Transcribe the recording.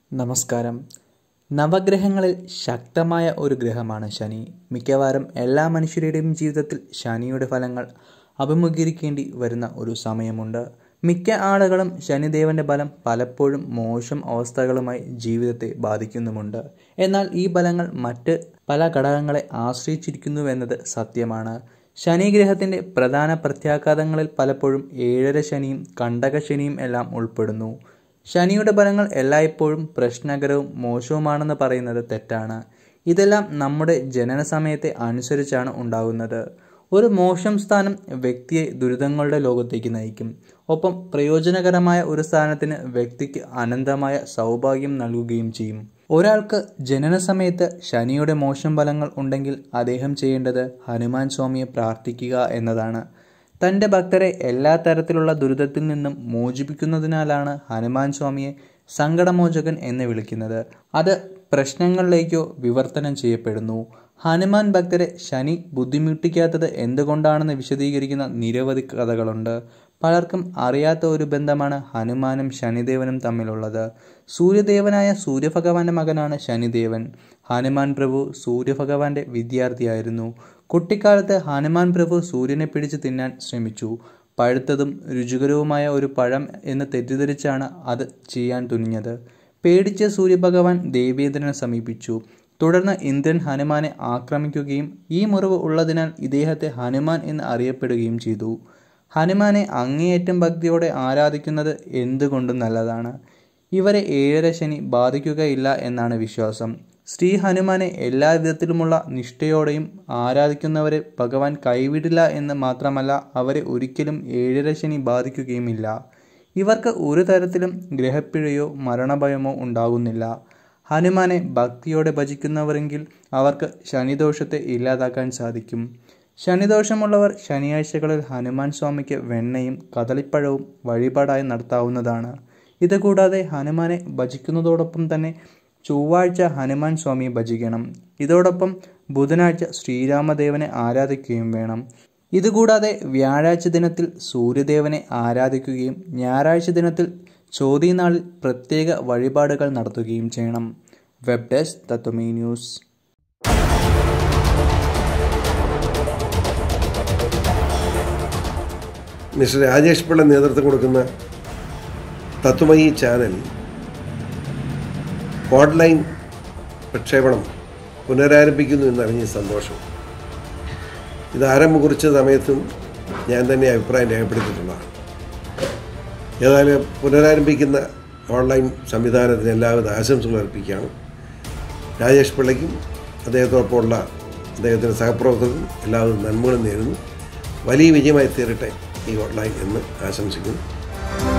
നമസ്കാരം നവഗ്രഹങ്ങളിൽ ശക്തമായ ഒരു ഗ്രഹമാണ് ശനി മിക്കവാറും എല്ലാ മനുഷ്യരുടെയും ജീവിതത്തിൽ ശനിയുടെ ഫലങ്ങൾ അഭിമുഖീകരിക്കേണ്ടി വരുന്ന ഒരു സമയമുണ്ട് മിക്ക ആളുകളും ശനിദേവന്റെ ബലം പലപ്പോഴും മോശം അവസ്ഥകളുമായി ജീവിതത്തെ ബാധിക്കുന്നുമുണ്ട് എന്നാൽ ഈ ബലങ്ങൾ മറ്റ് പല ഘടകങ്ങളെ ആശ്രയിച്ചിരിക്കുന്നുവെന്നത് സത്യമാണ് ശനിഗ്രഹത്തിന്റെ പ്രധാന പ്രത്യാഘാതങ്ങളിൽ പലപ്പോഴും ഏഴര ശനിയും കണ്ടക ശനിയും എല്ലാം ഉൾപ്പെടുന്നു ശനിയുടെ ഫലങ്ങൾ എല്ലായ്പ്പോഴും പ്രശ്നകരവും മോശവുമാണെന്ന് പറയുന്നത് തെറ്റാണ് ഇതെല്ലാം നമ്മുടെ ജനന സമയത്തെ അനുസരിച്ചാണ് ഉണ്ടാകുന്നത് ഒരു മോശം സ്ഥാനം വ്യക്തിയെ ദുരിതങ്ങളുടെ ലോകത്തേക്ക് നയിക്കും ഒപ്പം പ്രയോജനകരമായ ഒരു സ്ഥാനത്തിന് വ്യക്തിക്ക് അനന്തമായ സൗഭാഗ്യം നൽകുകയും ചെയ്യും ഒരാൾക്ക് ജനന സമയത്ത് ശനിയുടെ മോശം ഫലങ്ങൾ ഉണ്ടെങ്കിൽ അദ്ദേഹം ചെയ്യേണ്ടത് ഹനുമാൻ സ്വാമിയെ പ്രാർത്ഥിക്കുക എന്നതാണ് തൻ്റെ ഭക്തരെ എല്ലാ തരത്തിലുള്ള ദുരിതത്തിൽ നിന്നും മോചിപ്പിക്കുന്നതിനാലാണ് ഹനുമാൻ സ്വാമിയെ സങ്കടമോചകൻ എന്ന് വിളിക്കുന്നത് അത് പ്രശ്നങ്ങളിലേക്കോ വിവർത്തനം ചെയ്യപ്പെടുന്നു ഹനുമാൻ ഭക്തരെ ശനി ബുദ്ധിമുട്ടിക്കാത്തത് എന്തുകൊണ്ടാണെന്ന് വിശദീകരിക്കുന്ന നിരവധി കഥകളുണ്ട് പലർക്കും അറിയാത്ത ഒരു ബന്ധമാണ് ഹനുമാനും ശനിദേവനും തമ്മിലുള്ളത് സൂര്യദേവനായ സൂര്യഭഗവാന്റെ മകനാണ് ശനിദേവൻ ഹനുമാൻ പ്രഭു സൂര്യഭഗവാന്റെ വിദ്യാർത്ഥിയായിരുന്നു കുട്ടിക്കാലത്ത് ഹനുമാൻ പ്രഭു സൂര്യനെ പിടിച്ച് തിന്നാൻ ശ്രമിച്ചു പഴുത്തതും രുചികരവുമായ ഒരു പഴം എന്ന് തെറ്റിദ്ധരിച്ചാണ് അത് ചെയ്യാൻ തുനിഞ്ഞത് പേടിച്ച സൂര്യഭഗവാൻ ദേവേന്ദ്രനെ സമീപിച്ചു തുടർന്ന് ഇന്ദ്രൻ ഹനുമാനെ ആക്രമിക്കുകയും ഈ മുറിവ് ഉള്ളതിനാൽ ഇദ്ദേഹത്തെ ഹനുമാൻ എന്ന് അറിയപ്പെടുകയും ചെയ്തു ഹനുമാനെ അങ്ങേയറ്റം ഭക്തിയോടെ ആരാധിക്കുന്നത് എന്തുകൊണ്ടും നല്ലതാണ് ഇവരെ ഏഴര ശനി ബാധിക്കുകയില്ല എന്നാണ് വിശ്വാസം ശ്രീ ഹനുമാനെ എല്ലാ വിധത്തിലുമുള്ള നിഷ്ഠയോടെയും ആരാധിക്കുന്നവരെ ഭഗവാൻ കൈവിടില്ല എന്ന് മാത്രമല്ല അവരെ ഒരിക്കലും ഏഴര ശനി ബാധിക്കുകയുമില്ല ഇവർക്ക് ഒരു തരത്തിലും ഗ്രഹപ്പിഴയോ മരണഭയമോ ഉണ്ടാകുന്നില്ല ഹനുമാനെ ഭക്തിയോടെ ഭജിക്കുന്നവരെങ്കിൽ അവർക്ക് ശനിദോഷത്തെ ഇല്ലാതാക്കാൻ സാധിക്കും ശനിദോഷമുള്ളവർ ശനിയാഴ്ചകളിൽ ഹനുമാൻ സ്വാമിക്ക് വെണ്ണയും കദളിപ്പഴവും വഴിപാടായി നടത്താവുന്നതാണ് ഇതുകൂടാതെ ഹനുമാനെ ഭജിക്കുന്നതോടൊപ്പം തന്നെ ചൊവ്വാഴ്ച ഹനുമാൻ സ്വാമിയെ ഭജിക്കണം ഇതോടൊപ്പം ബുധനാഴ്ച ശ്രീരാമദേവനെ ആരാധിക്കുകയും വേണം ഇതുകൂടാതെ വ്യാഴാഴ്ച ദിനത്തിൽ സൂര്യദേവനെ ആരാധിക്കുകയും ഞായറാഴ്ച ദിനത്തിൽ ചോദ്യനാളിൽ പ്രത്യേക വഴിപാടുകൾ നടത്തുകയും ചെയ്യണം വെബ് ഡെസ്ക് തത്വമേ ന്യൂസ് മിസ്റ്റർ രാജേഷ് പിള്ള നേതൃത്വം കൊടുക്കുന്ന തത്വമയി ചാനൽ ഓൺലൈൻ പ്രക്ഷേപണം പുനരാരംഭിക്കുന്നു എന്നറിഞ്ഞ സന്തോഷം ഇത് ആരംഭം കുറിച്ച സമയത്തും ഞാൻ തന്നെ അഭിപ്രായം രേഖപ്പെടുത്തിയിട്ടുള്ളതാണ് ഏതായാലും പുനരാരംഭിക്കുന്ന ഓൺലൈൻ സംവിധാനത്തിന് എല്ലാവിധ ആശംസകൾ അർപ്പിക്കുകയാണ് രാജേഷ് പിള്ളയ്ക്കും അദ്ദേഹത്തോടൊപ്പമുള്ള അദ്ദേഹത്തിൻ്റെ സഹപ്രവർത്തകർക്കും എല്ലാവരും നന്മകളും നേരുന്നു വലിയ വിജയമായി തീരട്ടെ ഈ ഓൺലൈൻ എന്ന് ആശംസിക്കുന്നു